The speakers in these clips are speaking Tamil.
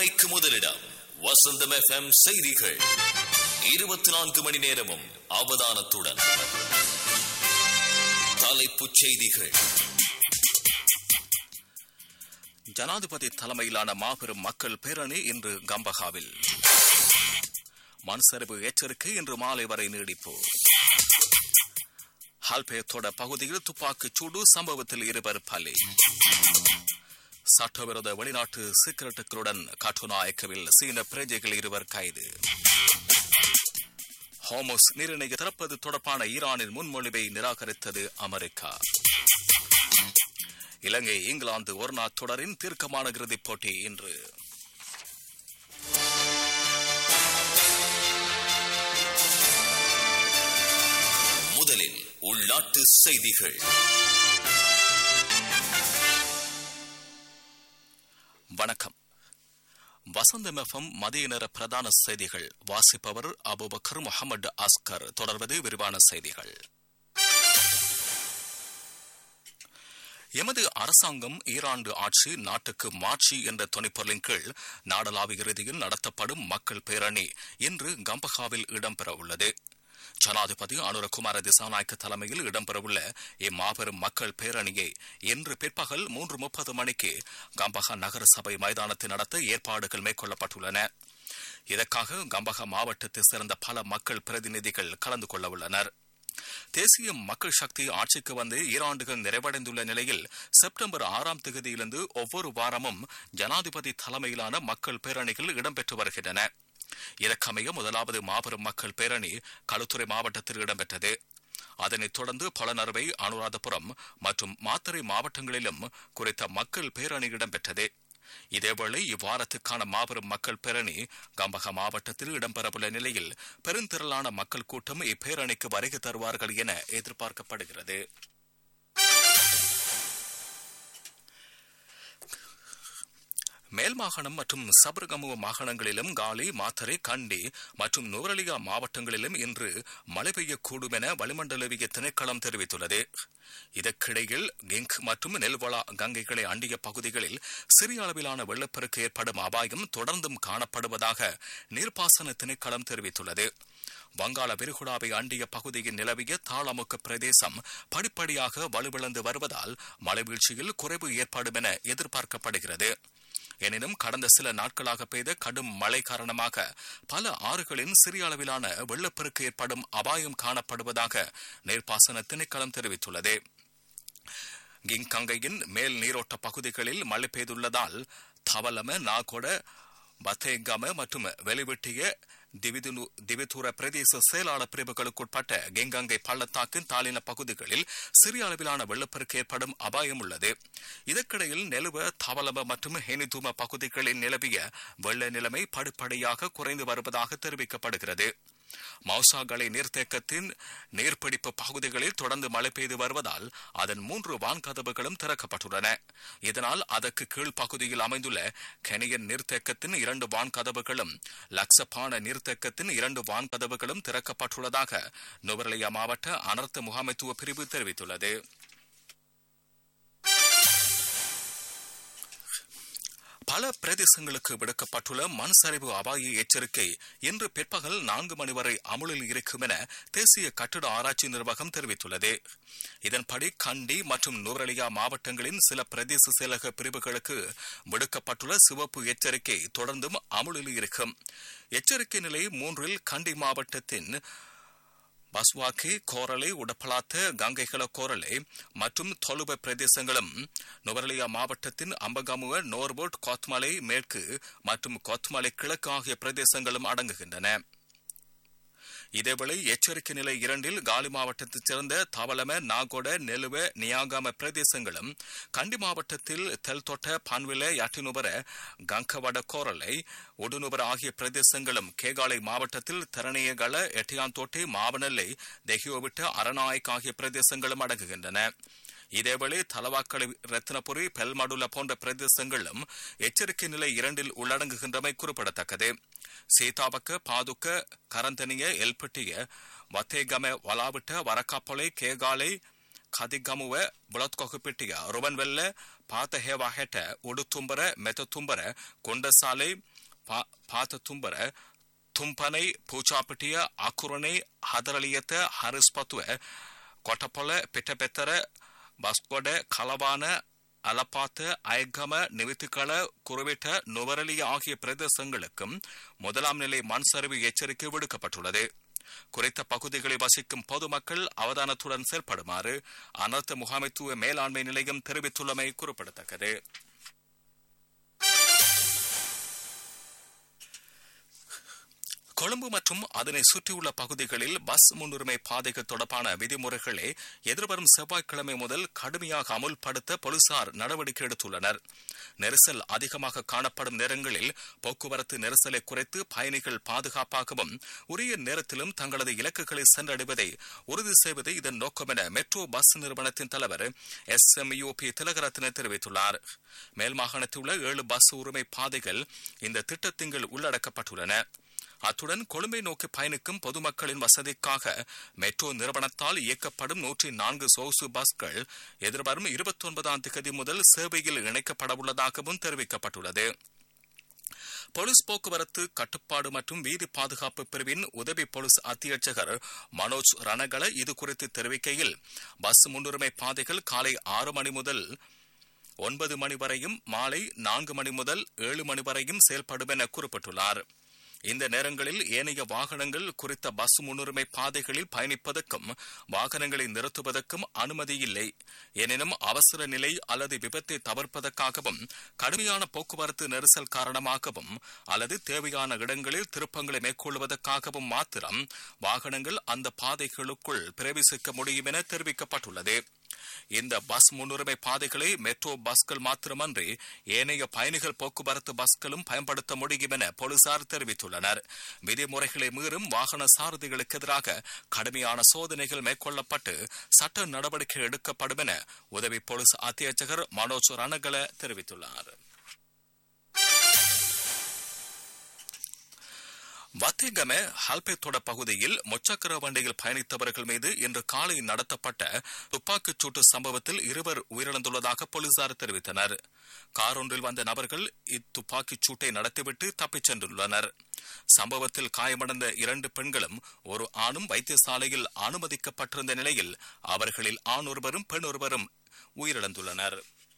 உண்மைக்கு முதலிடம் வசந்தம் எஃப்எம் செய்திகள் இருபத்தி நான்கு மணி நேரமும் அவதானத்துடன் தலைப்புச் செய்திகள் ஜனாதிபதி தலைமையிலான மாபெரும் மக்கள் பேரணி இன்று கம்பஹாவில் மண்சரிவு எச்சரிக்கை இன்று மாலை வரை நீடிப்பு ஹல்பேத்தோட பகுதியில் துப்பாக்கிச் சூடு சம்பவத்தில் இருவர் பலி சட்டவிரோத வெளிநாட்டு சிகரெட்டுகளுடன் கட்டுநாயக்கவில் சீன பிரஜைகள் இருவர் கைது ஹோமோஸ் நீரிணையை திறப்பது தொடர்பான ஈரானின் முன்மொழிவை நிராகரித்தது அமெரிக்கா இலங்கை இங்கிலாந்து ஒருநாள் தொடரின் தீர்க்கமான இறுதிப் போட்டி இன்று முதலில் உள்நாட்டு செய்திகள் வணக்கம் வசந்தம் எஃப்எம் மதிய நேர பிரதான செய்திகள் வாசிப்பவர் அபுபக்கர் முகமது அஸ்கர் தொடர்வது விரிவான செய்திகள் எமது அரசாங்கம் ஈராண்டு ஆட்சி நாட்டுக்கு மாட்சி என்ற துணைப்பொருளின் கீழ் நாடளாவிய ரீதியில் நடத்தப்படும் மக்கள் பேரணி இன்று கம்பஹாவில் இடம்பெறவுள்ளது ஜனாதிபதி அனுரகுமார திசாநாயக்க தலைமையில் இடம்பெறவுள்ள இம்மாபெரும் மக்கள் பேரணியை இன்று பிற்பகல் மூன்று முப்பது மணிக்கு கம்பஹா நகர சபை மைதானத்தில் நடத்த ஏற்பாடுகள் மேற்கொள்ளப்பட்டுள்ளன இதற்காக கம்பஹா மாவட்டத்தைச் சேர்ந்த பல மக்கள் பிரதிநிதிகள் கலந்து கொள்ள உள்ளனர் தேசிய மக்கள் சக்தி ஆட்சிக்கு வந்து ஈராண்டுகள் நிறைவடைந்துள்ள நிலையில் செப்டம்பர் ஆறாம் தேதியிலிருந்து ஒவ்வொரு வாரமும் ஜனாதிபதி தலைமையிலான மக்கள் பேரணிகள் இடம்பெற்று வருகின்றன இதற்கமைய முதலாவது மாபெரும் மக்கள் பேரணி களுத்துறை மாவட்டத்தில் இடம்பெற்றது அதனைத் தொடர்ந்து பழனறுவை அனுராதபுரம் மற்றும் மாத்தறை மாவட்டங்களிலும் குறித்த மக்கள் பேரணி இடம்பெற்றது இதேவேளை இவ்வாரத்துக்கான மாபெரும் மக்கள் பேரணி கம்பக மாவட்டத்தில் இடம்பெறவுள்ள நிலையில் பெருந்திரளான மக்கள் கூட்டம் இப்பேரணிக்கு வருகை தருவார்கள் என எதிர்பார்க்கப்படுகிறது மேல் மாகாணம் மற்றும் சபரகமுவ மாகாணங்களிலும் காலி மாத்தரை கண்டி மற்றும் நுவரலியா மாவட்டங்களிலும் இன்று மழை பெய்யக்கூடும் என வளிமண்டலவிய திணைக்களம் தெரிவித்துள்ளது இதற்கிடையில் கிங்க் மற்றும் நெல்வளா கங்கைகளை அண்டிய பகுதிகளில் சிறிய அளவிலான வெள்ளப்பெருக்கு ஏற்படும் அபாயம் தொடர்ந்தும் காணப்படுவதாக நீர்ப்பாசன திணைக்களம் தெரிவித்துள்ளது வங்காள விரிகுடாவை அண்டிய பகுதியில் நிலவிய தாளமுக்க பிரதேசம் படிப்படியாக வலுவிழந்து வருவதால் மழைவீழ்ச்சியில் குறைவு ஏற்படும் என எதிர்பார்க்கப்படுகிறது எனினும் கடந்த சில நாட்களாக பெய்த கடும் மழை காரணமாக பல ஆறுகளின் சிறிய அளவிலான வெள்ளப்பெருக்கு ஏற்படும் அபாயம் காணப்படுவதாக நீர்ப்பாசன திணைக்களம் தெரிவித்துள்ளது கிங்கங்கையின் மேல் நீரோட்ட பகுதிகளில் மழை பெய்துள்ளதால் தவலம நாகொட பத்தேகம மற்றும் வெளிவிட்டிய திவிதூர பிரதேச செயலாளர் பிரிவுகளுக்குட்பட்ட கெங்கங்கை பள்ளத்தாக்கின் தாளின பகுதிகளில் சிறிய அளவிலான வெள்ளப்பெருக்கு ஏற்படும் அபாயம் உள்ளது இதற்கிடையில் நெலுவ தவலம மற்றும் ஹெனிதும பகுதிகளில் நிலவிய வெள்ள நிலைமை படிப்படியாக குறைந்து வருவதாக தெரிவிக்கப்படுகிறது மௌசாகலை நீர்த்தேக்கத்தின் நீர்பிடிப்பு பகுதிகளில் தொடர்ந்து மழை பெய்து வருவதால் அதன் மூன்று வான்கதவுகளும் திறக்கப்பட்டுள்ளன இதனால் அதற்கு கீழ் பகுதியில் அமைந்துள்ள கெனியன் நீர்த்தேக்கத்தின் இரண்டு வான்கதவுகளும் லக்ஸபான நீர்த்தேக்கத்தின் இரண்டு வான்கதவுகளும் திறக்கப்பட்டுள்ளதாக நுவரலியா மாவட்ட அனர்த்த முகாமைத்துவ பிரிவு தெரிவித்துள்ளது பல பிரதேசங்களுக்கு விடுக்கப்பட்டுள்ள மண் சரிவு அபாய எச்சரிக்கை இன்று பிற்பகல் நான்கு மணி வரை அமுலில் இருக்கும் என தேசிய கட்டிட ஆராய்ச்சி நிர்வாகம் தெரிவித்துள்ளது இதன்படி கண்டி மற்றும் நூரலியா மாவட்டங்களின் சில பிரதேச செயலக பிரிவுகளுக்கு விடுக்கப்பட்டுள்ள சிவப்பு எச்சரிக்கை தொடர்ந்தும் அமுலில் இருக்கும் எச்சரிக்கை நிலை மூன்றில் கண்டி மாவட்டத்தின் பஸ்வாக்கி கோரலை உடப்பலாத்த கங்கைகள கோரலை மற்றும் தொலுப பிரதேசங்களும் நுவரலியா மாவட்டத்தின் அம்பகமுவ நோர்போட் கொத்மலை மேற்கு மற்றும் கொத்மலை கிழக்கு ஆகிய பிரதேசங்களும் அடங்குகின்றன இதேவேளை எச்சரிக்கை நிலை இரண்டில் காலி மாவட்டத்தைச் சேர்ந்த தவளம நாகொட நெலுவ நியாகாம பிரதேசங்களும் கண்டி மாவட்டத்தில் தெல்தொட்ட பன்வில யட்டினுபர கங்கவட கோரலை உடுனுபர ஆகிய பிரதேசங்களும் கேகாலை மாவட்டத்தில் திறனையகள எட்டியாந்தோட்டை மாவனல்லை தெஹியோவிட்ட அரநாயக் ஆகிய பிரதேசங்களும் அடங்குகின்றன இதேவேளை தலவாக்கலை ரத்னபுரி பெல்மடுல போன்ற பிரதேசங்களும் எச்சரிக்கை நிலை இரண்டில் உள்ளடங்குகின்றமை குறிப்பிடத்தக்கது சீதாபக்க பாதுக்க கரந்தனிய எல்பட்டிய வத்தேகம வலாவிட்ட வரக்காப்பொலை கேகாலை ಕದಿಗಮುವ ಬುಳತ್ಕೊಹಪಿಟ್ಟಿಯ ರುವನ್ವೆಲ್ಲ ಪಾತ ಹೇವ ಹೆಟ ಉಡುತುಂಬರ ಮೆತತುಂಬರ ಕೊಂಡಸಾಲೆ பா- பாத்ததும்பர தும்பனை பூச்சாப்பிட்டிய අකුරණේ හදරලියත හරිස්පතුව කොටපොල පිටපෙතර බස්කොඩ කලවාන அலப்பாத்த அயக்கம நிவித்துக்கள குருவிட்ட நுவரலி ஆகிய பிரதேசங்களுக்கும் முதலாம் நிலை மண் சரிவு எச்சரிக்கை விடுக்கப்பட்டுள்ளது குறித்த பகுதிகளில் வசிக்கும் பொதுமக்கள் அவதானத்துடன் செயல்படுமாறு அனர்த்த முகாமைத்துவ மேலாண்மை நிலையம் தெரிவித்துள்ளமை குறிப்பிடத்தக்கது கொழும்பு மற்றும் அதனை சுற்றியுள்ள பகுதிகளில் பஸ் முன்னுரிமை பாதைகள் தொடர்பான விதிமுறைகளை எதிர்வரும் செவ்வாய்க்கிழமை முதல் கடுமையாக அமுல்படுத்த போலீசார் நடவடிக்கை எடுத்துள்ளனர் நெரிசல் அதிகமாக காணப்படும் நேரங்களில் போக்குவரத்து நெரிசலை குறைத்து பயணிகள் பாதுகாப்பாகவும் உரிய நேரத்திலும் தங்களது இலக்குகளை சென்றடைவதை உறுதி செய்வது இதன் நோக்கம் என மெட்ரோ பஸ் நிறுவனத்தின் தலைவர் S M U P Thilakaratne தெரிவித்துள்ளார் மேல் மாகாணத்தில் உள்ள ஏழு பஸ் உரிமை பாதைகள் இந்த திட்டத்தின் கீழ் உள்ளடக்கப்பட்டுள்ளன அத்துடன் கொழும்பை நோக்கி பயணிக்கும் பொதுமக்களின் வசதிக்காக மெட்ரோ நிறுவனத்தால் இயக்கப்படும் நூற்றி நான்கு சொகுசு பஸ்கள் எதிர்வரும் இருபத்தி ஒன்பதாம் தேதி முதல் சேவையில் இணைக்கப்படவுள்ளதாகவும் தெரிவிக்கப்பட்டுள்ளது போலீஸ் போக்குவரத்து கட்டுப்பாடு மற்றும் வீதி பாதுகாப்பு பிரிவின் உதவி போலீஸ் அத்தியட்சகர் மனோஜ் ரணகல இது குறித்து தெரிவிக்கையில் பஸ் முன்னுரிமை பாதைகள் காலை ஆறு மணி முதல் ஒன்பது மணி வரையும் மாலை நான்கு மணி முதல் ஏழு மணி வரையும் செயல்படும் என குறிப்பிட்டுள்ளார் இந்த நேரங்களில் ஏனைய வாகனங்கள் குறித்த பஸ் முன்னுரிமை பாதைகளில் பயணிப்பதற்கும் வாகனங்களை நிறுத்துவதற்கும் அனுமதி இல்லை எனினும் அவசர நிலை அல்லது விபத்தை தவிர்ப்பதற்காகவும் கடுமையான போக்குவரத்து நெரிசல் காரணமாகவும் அல்லது தேவையான இடங்களில் திருப்பங்களை மேற்கொள்வதற்காகவும் மாத்திரம் வாகனங்கள் அந்த பாதைகளுக்குள் பிரவேசிக்க முடியும் என தெரிவிக்கப்பட்டுள்ளது இந்த பஸ் முன்னுரிமை பாதைகளை மெட்ரோ பஸ்கள் மாத்திரமன்றி ஏனைய பயணிகள் போக்குவரத்து பஸ்களும் பயன்படுத்த முடியும் என போலீசார் தெரிவித்துள்ளனர் விதிமுறைகளை மீறும் வாகன சாரதிகளுக்கு எதிராக கடுமையான சோதனைகள் மேற்கொள்ளப்பட்டு சட்ட நடவடிக்கை எடுக்கப்படும் என உதவி போலீஸ் அத்தியட்சகர் மனோஜ் ரணகல தெரிவித்துள்ளார் வத்திகம ஹல்பேத்தோட பகுதியில் முச்சக்கர வண்டியில் பயணித்தவர்கள் மீது இன்று காலை நடத்தப்பட்ட துப்பாக்கிச் சூட்டு சம்பவத்தில் இருவர் உயிரிழந்துள்ளதாக போலீசார் தெரிவித்தனர் காரொன்றில் வந்த நபர்கள் இத்துப்பாக்கிச் சூட்டை நடத்திவிட்டு தப்பிச் சென்றுள்ளனர் சம்பவத்தில் காயமடைந்த இரண்டு பெண்களும் ஒரு ஆணும் வைத்தியசாலையில் அனுமதிக்கப்பட்டிருந்த நிலையில் அவர்களில் ஆண் ஒருவரும் பெண் ஒருவரும் உயிரிழந்துள்ளனர்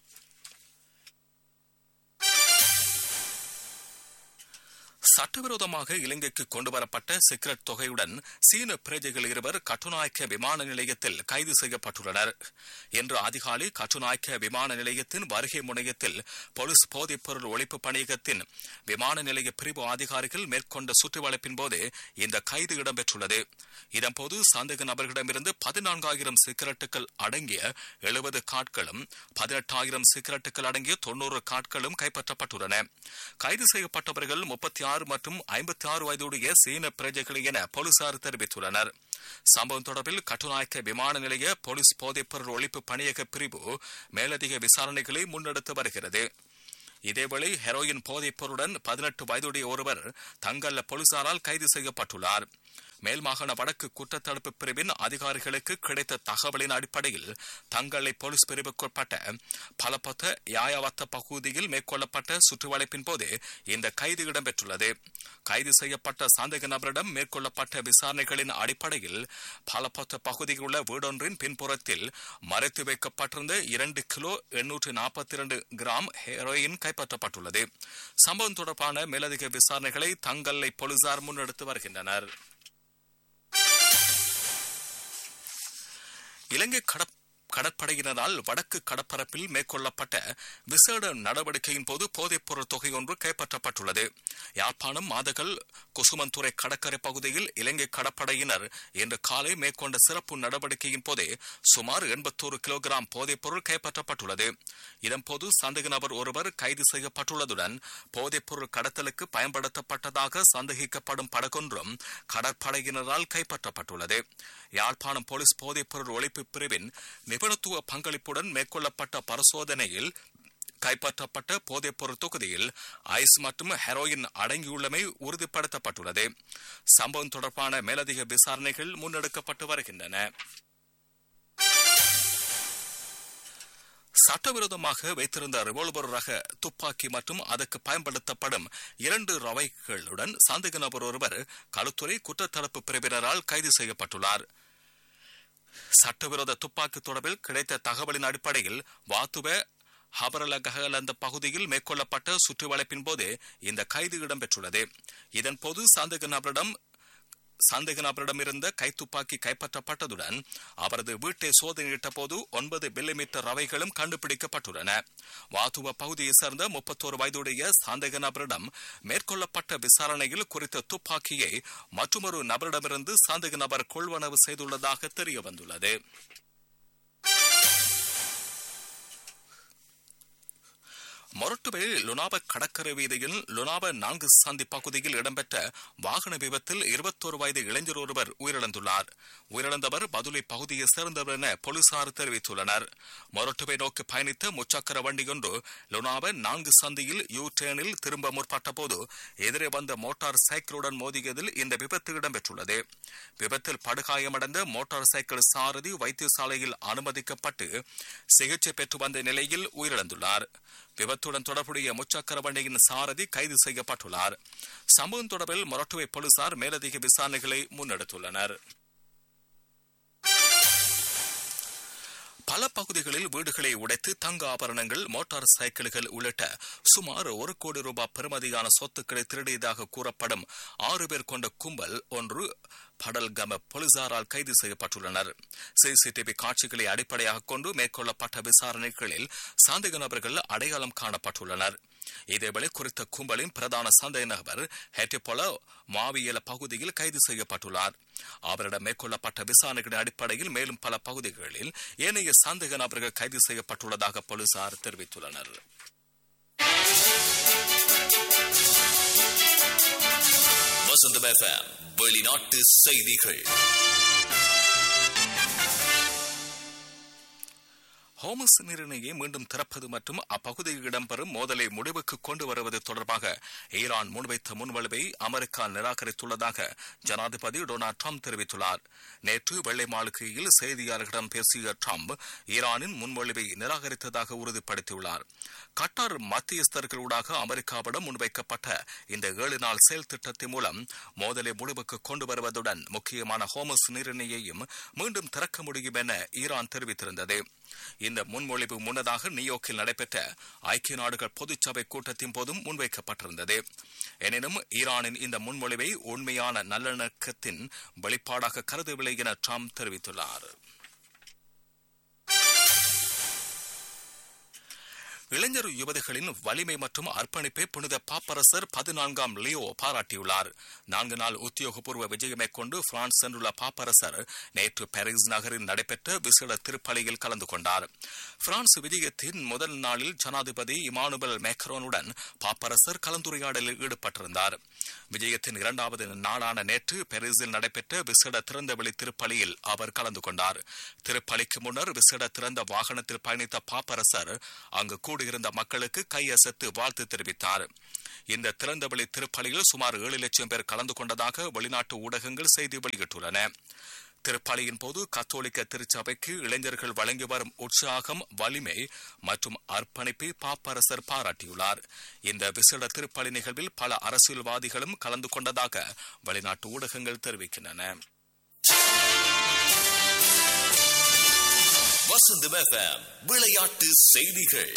சட்டவிரோதமாக இலங்கைக்கு கொண்டுவரப்பட்ட சிகரெட் தொகையுடன் சீன பிரஜைகள் இருவர் கட்டுநாயக்க விமான நிலையத்தில் கைது செய்யப்பட்டுள்ளனர் இன்று அதிகாலை கட்டுநாயக்க விமான நிலையத்தின் வருகை முனையத்தில் போலீஸ் போதைப் பொருள் ஒழிப்பு பணியகத்தின் விமான நிலைய பிரிவு அதிகாரிகள் மேற்கொண்ட சுற்றிவளைப்பின் போது இந்த கைது இடம்பெற்றுள்ளது இதன்போது சந்தேக நபர்களிடமிருந்து பதினான்காயிரம் சிகரெட்டுகள் அடங்கிய எழுபது காட்களும் பதினெட்டாயிரம் சிகரெட்டுகள் அடங்கிய தொன்னூறு காட்களும் கைப்பற்றப்பட்டுள்ளன கைது செய்யப்பட்டவர்கள் முப்பத்தி ஆறு மற்றும் ஐம்பத்தி ஆறு வயதுடைய சீன பிரஜைகள் என போலீசார் தெரிவித்துள்ளனர் சம்பவம் தொடர்பில் கட்டுநாயக்க விமான நிலைய போலீஸ் போதைப்பொருள் ஒழிப்பு பணியக பிரிவு மேலதிக விசாரணைகளை முன்னெடுத்து வருகிறது இதேவேளை ஹெரோயின் போதைப் பொருளுடன் பதினெட்டு வயதுடைய ஒருவர் தங்கல்ல போலீசாரால் கைது செய்யப்பட்டுள்ளார் மேல் மாகாண வடக்கு குற்றத்தடுப்பு பிரிவின் அதிகாரிகளுக்கு கிடைத்த தகவலின் அடிப்படையில் தங்களை போலீஸ் பிரிவுக்குட்பட்ட பலப்பத்த யாயாவத்த பகுதியில் மேற்கொள்ளப்பட்ட சுற்றுவளைப்பின் போது இந்த கைது இடம்பெற்றுள்ளது கைது செய்யப்பட்ட சந்தேக நபரிடம் மேற்கொள்ளப்பட்ட விசாரணைகளின் அடிப்படையில் பலப்பத்த பகுதியில் உள்ள வீடொன்றின் பின்புறத்தில் மறைத்து வைக்கப்பட்டிருந்த இரண்டு கிலோ எண்ணூற்று நாற்பத்தி இரண்டு கிராம் ஹெரோயின் கைப்பற்றப்பட்டுள்ளது சம்பவம் தொடர்பான மேலதிக விசாரணைகளை தங்கல்லை போலீசார் முன்னெடுத்து வருகின்றனர் இலங்கை கடப் கடற்படையினரால் வடக்கு கடற்பரப்பில் மேற்கொள்ளப்பட்ட விசேட நடவடிக்கையின் போது போதைப்பொருள் தொகை ஒன்று கைப்பற்றப்பட்டுள்ளது யாழ்ப்பாணம் மாதகல் குசுமந்துறை கடற்கரை பகுதியில் இலங்கை கடற்படையினர் இன்று காலை மேற்கொண்ட சிறப்பு நடவடிக்கையின் போதே சுமார் எண்பத்தோரு கிலோகிராம் போதைப்பொருள் கைப்பற்றப்பட்டுள்ளது இதன்போது சந்தேக நபர் ஒருவர் கைது செய்யப்பட்டுள்ளதுடன் போதைப்பொருள் கடத்தலுக்கு பயன்படுத்தப்பட்டதாக சந்தேகிக்கப்படும் படகொன்றும் கடற்படையினரால் கைப்பற்றப்பட்டுள்ளது யாழ்ப்பாணம் போலீஸ் போதைப்பொருள் ஒழிப்பு பிரிவின் நிபுணத்துவ பங்களிப்புடன் மேற்கொள்ளப்பட்ட பரிசோதனையில் கைப்பற்றப்பட்ட போதைப்பொருள் தொகுதியில் ஐஸ் மற்றும் ஹெரோயின் அடங்கியுள்ளமை உறுதிப்படுத்தப்பட்டுள்ளது சம்பவம் தொடர்பான மேலதிக விசாரணைகள் முன்னெடுக்கப்பட்டு வருகின்றன சட்டவிரோதமாக வைத்திருந்த ரிவால்வர் ரக துப்பாக்கி மற்றும் அதற்கு பயன்படுத்தப்படும் இரண்டு ரவைகளுடன் சந்தேக நபர் ஒருவர் களுத்துறை குற்றத்தடுப்பு பிரிவினரால் கைது செய்யப்பட்டுள்ளார் சட்டவிரோத துப்பாக்கி தொடர்பில் கிடைத்த தகவலின் அடிப்படையில் வாத்துவ ஹபரலகலந்த பகுதியில் மேற்கொள்ளப்பட்ட சுற்றுவளைப்பின் போது இந்த கைது இடம்பெற்றுள்ளது இதன்போது சந்தேக நபரிடம் சந்தேக நபரிடம் இருந்த கைத்துப்பாக்கி கைப்பற்றப்பட்டதுடன் அவரது வீட்டை சோதனையிட்ட போது ஒன்பது மில்லிமீட்டர் ரவைகளும் கண்டுபிடிக்கப்பட்டுள்ளன வாத்துவ பகுதியைச் சேர்ந்த முப்பத்தோரு வயதுடைய சந்தேக நபரிடம் மேற்கொள்ளப்பட்ட விசாரணையில் குறித்த துப்பாக்கியை மற்றொரு நபரிடமிருந்து சந்தேக நபர் கொள்வனவு செய்துள்ளதாக தெரிய வந்துள்ளது மொரட்டுவில் லுனாப கடற்கரை வீதியில் லுனாப நான்கு சந்தி பகுதியில் இடம்பெற்ற வாகன விபத்தில் இருபத்தோரு வயது இளைஞர் ஒருவர் உயிரிழந்துள்ளார் உயிரிழந்தவர் பதுளை பகுதியைச் சேர்ந்தவர் என போலீசார் தெரிவித்துள்ளனர் மொரட்டுவை நோக்கி பயணித்த முச்சக்கர வண்டியொன்று லுனாப நான்கு சந்தியில் யூ டேனில் திரும்ப முற்பட்ட போது எதிரே வந்த மோட்டார் சைக்கிளுடன் மோதியதில் இந்த விபத்து இடம்பெற்றுள்ளது விபத்தில் படுகாயமடைந்த மோட்டார் சைக்கிள் சாரதி வைத்தியசாலையில் அனுமதிக்கப்பட்டு சிகிச்சை பெற்று வந்த நிலையில் உயிரிழந்துள்ளார் விபத்துடன் தொடர்புடைய முச்சக்கர வண்டியின் சாரதி கைது செய்யப்பட்டுள்ளார் சம்பவம் தொடர்பில் மொரட்டுவை போலீசார் மேலதிக விசாரணைகளை முன்னெடுத்துள்ளனர் பல பகுதிகளில் வீடுகளை உடைத்து தங்க ஆபரணங்கள் மோட்டார் சைக்கிள்கள் உள்ளிட்ட சுமார் ஒரு கோடி ரூபாய் பெறுமதியான சொத்துக்களை திருடியதாக கூறப்படும் ஆறு பேர் கொண்ட கும்பல் ஒன்று படல்கம போலீசாரால் கைது செய்யப்பட்டுள்ளனர் சிசிடிவி காட்சிகளை அடிப்படையாக கொண்டு மேற்கொள்ளப்பட்ட விசாரணைகளில் சந்தேக நபர்கள் அடையாளம் காணப்பட்டுள்ளனர் இதேவேளை குறித்த கும்பலின் பிரதான சந்தேக நபர் ஹெட்டிபொல மாவியல பகுதியில் கைது செய்யப்பட்டுள்ளார் அவரிடம் மேற்கொள்ளப்பட்ட விசாரணைகளின் அடிப்படையில் மேலும் பல பகுதிகளில் ஏனைய சந்தேக நபர்கள் கைது செய்யப்பட்டுள்ளதாக போலீசார் தெரிவித்துள்ளனர் வசந்தம் எஃப்எம் வெளிநாட்டு செய்திகள் ஹோமஸ் நீரிணையை மீண்டும் திறப்பது மற்றும் அப்பகுதியில் இடம்பெறும் மோதலை முடிவுக்கு கொண்டு வருவது தொடர்பாக ஈரான் முன்வைத்த முன்வழிவை அமெரிக்கா நிராகரித்துள்ளதாக ஜனாதிபதி டொனால்டு ட்ரம்ப் தெரிவித்துள்ளார் நேற்று வெள்ளை மாளிகையில் செய்தியாளர்களிடம் பேசிய ட்ரம்ப் ஈரானின் முன்வழிவை நிராகரித்ததாக உறுதிப்படுத்தியுள்ளார் கட்டார் மத்தியஸ்தர்களூடாக அமெரிக்காவிடம் முன்வைக்கப்பட்ட இந்த ஏழு நாள் செயல் திட்டத்தின் மூலம் மோதலை முடிவுக்கு கொண்டு வருவதுடன் முக்கியமான ஹோமஸ் நீரிணையையும் மீண்டும் திறக்க முடியும் என ஈரான் தெரிவித்திருந்தது இந்த முன்மொழிவு முன்னதாக நியூயோர்க்கில் நடைபெற்ற ஐக்கிய நாடுகள் பொதுச்சபை கூட்டத்தின் போதும் முன்வைக்கப்பட்டிருந்தது எனினும் ஈரானின் இந்த முன்மொழிவை உண்மையான நல்லிணக்கத்தின் வெளிப்பாடாக கருதவில்லை என ட்ரம்ப் தெரிவித்துள்ளார் இளைஞர் யுவதிகளின் வலிமை மற்றும் அர்ப்பணிப்பை புனித பாப்பரசர் பதினான்காம் லியோ பாராட்டியுள்ளார் நான்கு நாள் உத்தியோகபூர்வ விஜயம் மேற்கொண்டு பிரான்ஸ் சென்றுள்ள பாப்பரசர் நேற்று பாரிஸ் நகரில் நடைபெற்ற விசேட திருப்பலியில் கலந்து கொண்டார் பிரான்ஸ் விஜயத்தின் முதல் நாளில் ஜனாதிபதி இமானுவல் மேக்ரோனுடன் பாப்பரசர் கலந்துரையாடலில் ஈடுபட்டிருந்தார் விஜயத்தின் இரண்டாவது நாளான நேற்று பாரிஸில் நடைபெற்ற விசேட திறந்தவெளி திருப்பலியில் அவர் கலந்து கொண்டார் திருப்பலிக்கு முன்னர் விசேட திறந்த வாகனத்தில் பயணித்த பாப்பரசர் அங்கு கூடியிருந்த மக்களுக்கு கையசத்து வாழ்த்து தெரிவித்தார் இந்த திறந்தவெளி திருப்பலியில் சுமார் ஏழு லட்சம் பேர் கலந்து கொண்டதாக வெளிநாட்டு ஊடகங்கள் செய்தி வெளியிட்டுள்ளன திருப்பலியின் போது கத்தோலிக்க திருச்சபைக்கு இளைஞர்கள் வழங்கி வரும் உற்சாகம் வலிமை மற்றும் அர்ப்பணிப்பை பாப்பரசர் பாராட்டியுள்ளார் இந்த விசேட திருப்பலி நிகழ்வில் பல அரசியல்வாதிகளும் கலந்து கொண்டதாக வெளிநாட்டு ஊடகங்கள் தெரிவிக்கின்றன வசந்தம் எஃப்எம் விளையாட்டு செய்திகள்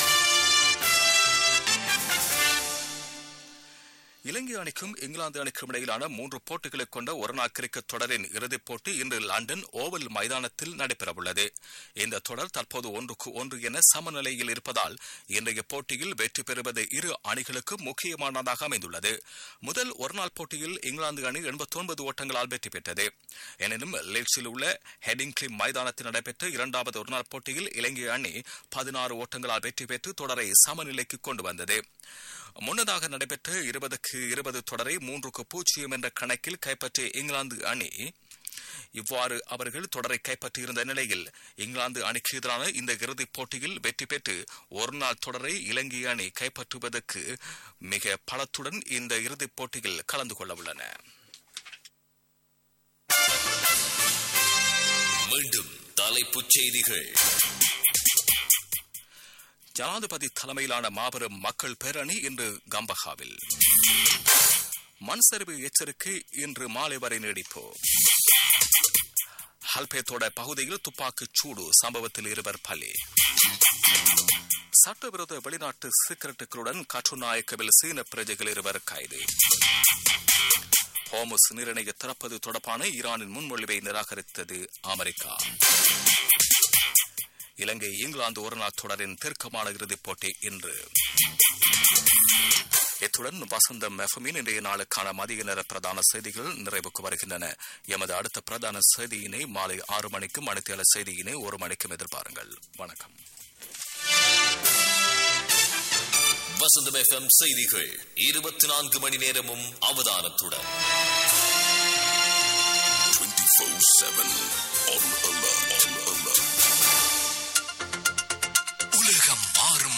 இலங்கை அணிக்கும் இங்கிலாந்து அணிக்கும் இடையிலான மூன்று போட்டிகளை கொண்ட ஒருநாள் கிரிக்கெட் தொடரின் இறுதிப் போட்டி இன்று லண்டன் ஓவல் மைதானத்தில் நடைபெறவுள்ளது இந்த தொடர் தற்போது ஒன்றுக்கு ஒன்று என சமநிலையில் இருப்பதால் இன்றைய போட்டியில் வெற்றி பெறுவது இரு அணிகளுக்கு முக்கியமானதாக அமைந்துள்ளது முதல் ஒருநாள் போட்டியில் இங்கிலாந்து அணி எண்பத்தி ஒன்பது ஓட்டங்களால் வெற்றி பெற்றது எனினும் லீட்ஸில் உள்ள ஹெடிங்க்லி மைதானத்தில் நடைபெற்ற இரண்டாவது ஒருநாள் போட்டியில் இலங்கை அணி பதினாறு ஓட்டங்களால் வெற்றி பெற்று தொடரை சமநிலைக்கு கொண்டு வந்தது முன்னதாக நடைபெற்ற இருபதுக்கு இருபது தொடரை மூன்றுக்கு பூஜ்ஜியம் என்ற கணக்கில் கைப்பற்றிய இங்கிலாந்து அணி இவ்வாறு அவர்கள் தொடரை கைப்பற்றியிருந்த நிலையில் இங்கிலாந்து அணிக்கு எதிரான இந்த இறுதிப் போட்டியில் வெற்றி பெற்று ஒருநாள் தொடரை இலங்கை அணி கைப்பற்றுவதற்கு மிக பலத்துடன் இந்த இறுதிப் போட்டியில் கலந்து கொள்ள உள்ளன மீண்டும் தலைப்புச் செய்திகள் ஜனாதிபதி தலைமையிலான மாபெரும் மக்கள் பேரணி இன்று கம்பஹாவில் மண் சரிவு எச்சரிக்கை இன்று மாலை வரை நீடிப்பு ஹல்பேத்தோட பகுதியில் துப்பாக்கிச் சூடு சம்பவத்தில் இருவர் பலி சட்டவிரோத வெளிநாட்டு சிகரெட்டுகளுடன் கட்டுநாயக்கவில் சீன பிரஜைகள் இருவர் கைது ஹோமஸ் நீரிணையை திறப்பது தொடர்பான ஈரானின் முன்மொழிவை நிராகரித்தது அமெரிக்கா இலங்கை இங்கிலாந்து ஒருநாள் தொடரின் தீர்க்கமான இறுதிப் போட்டி இன்று இத்துடன் வசந்தம் எஃப்எம்மின் இன்றைய நாளுக்கான மதிய நேர பிரதான செய்திகள் நிறைவுக்கு வருகின்றன எமது அடுத்த பிரதான செய்தியினை மாலை ஆறு மணிக்கும் மணித்தேல செய்தியினை ஒரு மணிக்கும் எதிர்பாருங்கள் வணக்கம் வசந்தம் எஃப்எம் செய்திகள் இருபத்தி நான்கு மணி நேரமும் அவதானத்துடன் 24 7 on alert.